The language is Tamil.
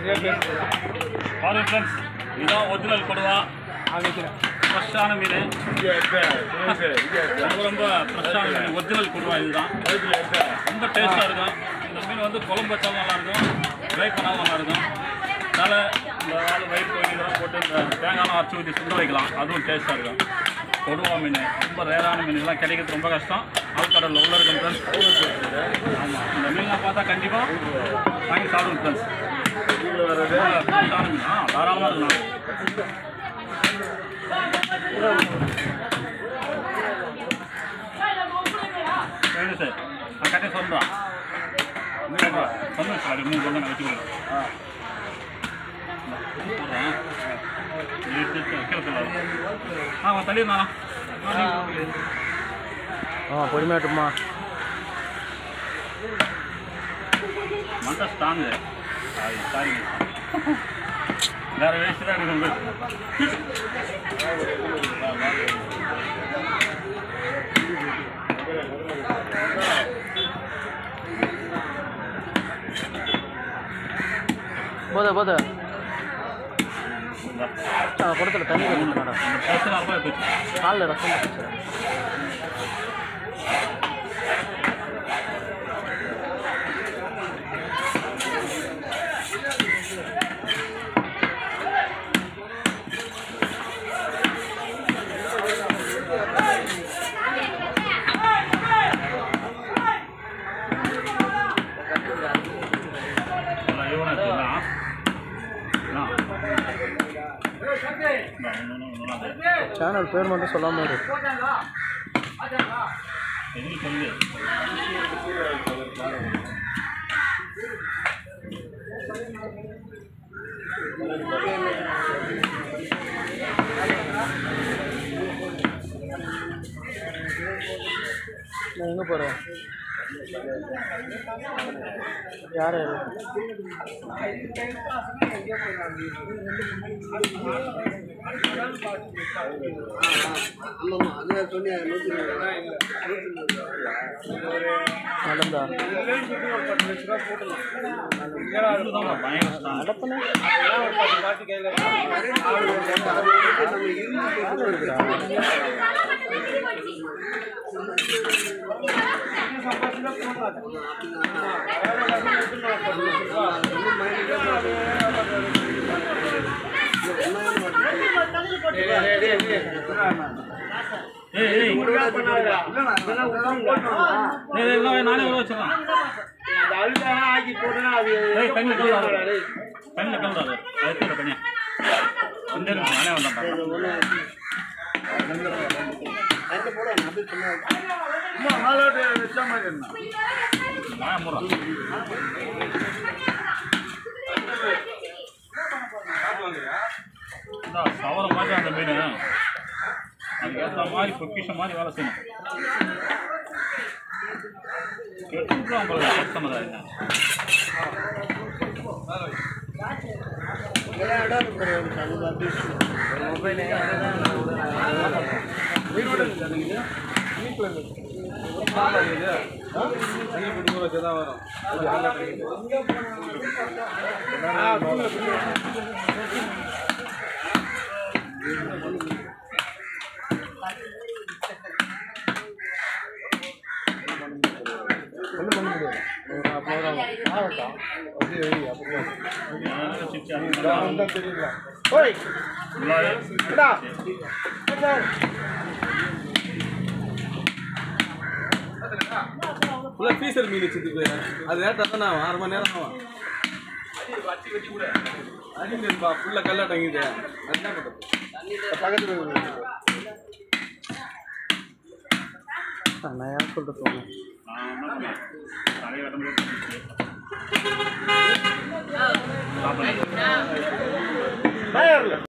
பாருங்க ஃப்ரெண்ட்ஸ் இதுதான் ஒரிஜினல் கொடுவா ஃப்ரெஷ்ஷான மீன் ரொம்ப ரொம்ப ஃப்ரெஷ்ஷான மீன் ஒரிஜினல் கொடுவா இதுதான் ரொம்ப டேஸ்ட்டாக இருக்கும் இந்த மீன் வந்து குழம்பு வச்சாலும் நல்லாயிருக்கும் ஃப்ரை பண்ணாலும் நல்லாயிருக்கும் அதனால் இந்த ஆள் வயிறு கோயில் இதெல்லாம் போட்டு இந்த தேங்காய்லாம் அரைச்சி ஊற்றி சுண்ட வைக்கலாம் அதுவும் டேஸ்ட்டாக இருக்கும் கொடுவா மீன் ரொம்ப ரேரான மீன் இதெல்லாம் கிடைக்கிறது ரொம்ப கஷ்டம் ஆழ்கடலில் உள்ள இருக்கும் ஃப்ரெண்ட்ஸ் ஆமாம் இந்த மீன்லாம் பார்த்தா கண்டிப்பாக வாங்கி சாப்பிடுங்க ஃப்ரெண்ட்ஸ் ஃப்ரெஷ்ஷான மீன் ஆ தாராளமாக இருக்கலாம் சரி சார் நான் கட்டே சொல்கிறேன் சொன்னேன் சார் அது மூணு கொண்டு நான் வச்சுக்கிறேன் போடுறேன் கீழே சொல்லாது ஆ தள்ளிடுண்ணா ஆ பொறுமையாட்டுமா மண்டை ஸ்ட்ராங்கு சாரி சாரி வேற வேஸ்ட் தான் இருக்குது போத போத குடத்துல தண்ணி கட்டினாடா பேசுகிறேன் அப்பா போச்சு காலில் ரசம் கட்டிச்சு நல்லா ஈவனாக இருக்குங்களா ஆ நல்லா சேனல் பேர் மட்டும் சொல்லாம இரு எதுவும் சொல்லு நான் எங்கே போகிறேன் யார் யார் நடந்தா இதுதான் பயங்கர ஸ்ட்ராங் நடப்பனே ஏய் ஏய் ஏய், ஏய், இல்லை, நானே உள்ள வச்சிடலாம் ஏய் தண்ணி கலந்தாரு தண்ணியில் கலந்தாரு அது தீர பண்ணி இந்த இருக்கு, நானே வந்தேன் நான் மூறா இதான் சவர மாதிரி அந்த மீன் அதுக்கேற்ற மாதிரி பொக்கிஷம் மாதிரி வேலை செய்யணும் கெட்டுலாம் போல கஷ்டமாக என்ன சிச்சி ஃபுல்லாக ஃபீஸர் மீன் வச்சுருக்கு அது லேட்டாக தானே ஆகும் அரை மணி நேரம் ஆகும் அடிக்கிறதுப்பா ஃபுல்லாக கல்லாட்டங்கிது அது என்ன பண்ணுறது நான் யார் சொல்லிட்டு போனேன் நான் என்ன பண்ணேன் தலையை கட்ட முடியாது சாப்பிடுறேன்